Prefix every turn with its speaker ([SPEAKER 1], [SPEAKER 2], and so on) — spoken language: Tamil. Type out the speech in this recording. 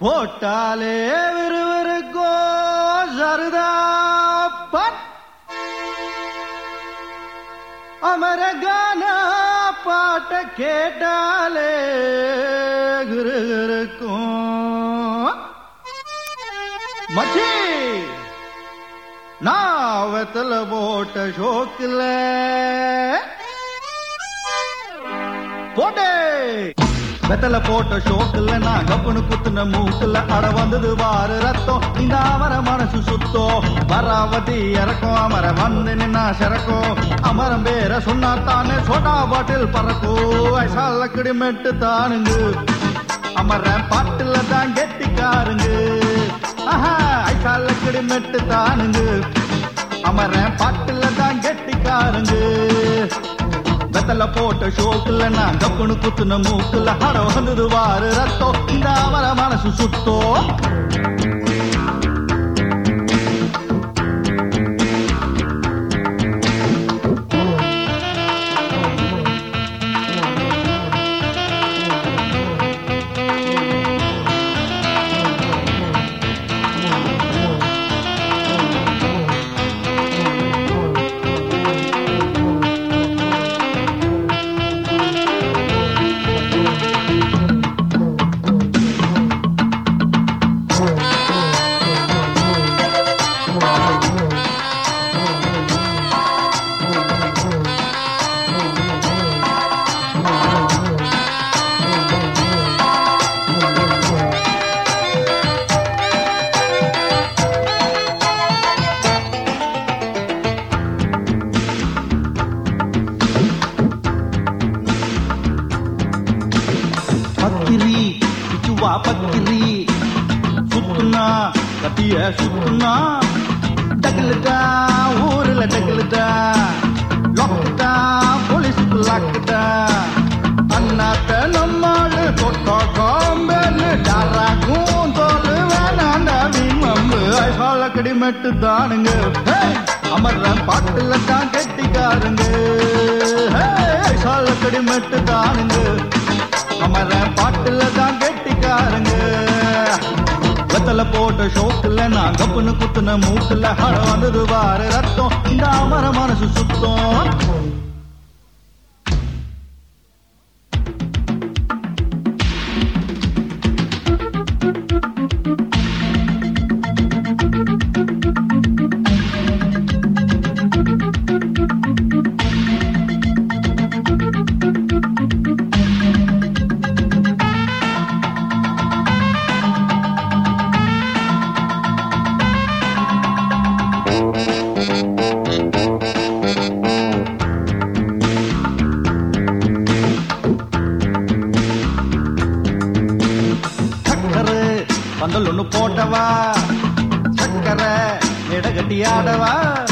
[SPEAKER 1] போட்டாலே விறுவிறுக்கோ சருதாப்பன் அமரகான பாட்ட கேட்டாலே கிருகிருக்கும் மச்சி நான் வெத்தல போட்ட ஷோக்கில் போட்டே வெத்தல போட்ட ஷோக்குல நான் கப்புனு குத்துன மூக்குல அட வந்தது வாரு ரத்தம் இந்த அவர மனசு சுத்தோ வராவதி இறக்கும் அமர வந்து நின்னா சிறக்கும் அமரம் பேர சொன்னா தானே சோடா பாட்டில் பறக்கோ ஐசால கிடிமெட்டு தானுங்க அமர பாட்டுல தான் கெட்டிக்காருங்க ஆஹா ஐசால கிடிமெட்டு தானுங்க அமர பாட்டுல தான் கெட்டிக்காருங்க வெத்தல போட்ட ஷோக்குல நான் கப்புனு குத்துன மூக்குல ஹட வந்தது வாரு ரத்தம் இந்த அவர மனசு சுத்தோ பக்கிரி சுச்சுவா பக்கிரி சுத்துனா கத்திய சுத்துனா டக்குலுட்டா ஊருல டக்குலுட்டா லொக்குட்டா போலீஸுக்கு லாக்குட்டா அண்ணாத்த நம்மாளு தொட்டா காம்பேலு டாராக்கும் தோலு வேணாண்டா வீமம்பு ஐசால கடிமெட்டு தானுங்க ஹேய், அமர்றன் பாட்டுல தான் கெட்டிக்காருங்க ஹேய், ஐசால கடிமெட்டு தானுங்க அமர பாட்டுல தான் கெட்டிக்காரங்க வெத்தல போட்ட ஷோக்குல நான் கப்புனு குத்துன மூக்குல ஹட வந்தது வாரு ரத்தம் இந்த அமர மனசு சுத்தம் சக்கரை பந்தல் ஒண்ணு போட்டவா சக்கரை இடகட்டி ஆடவா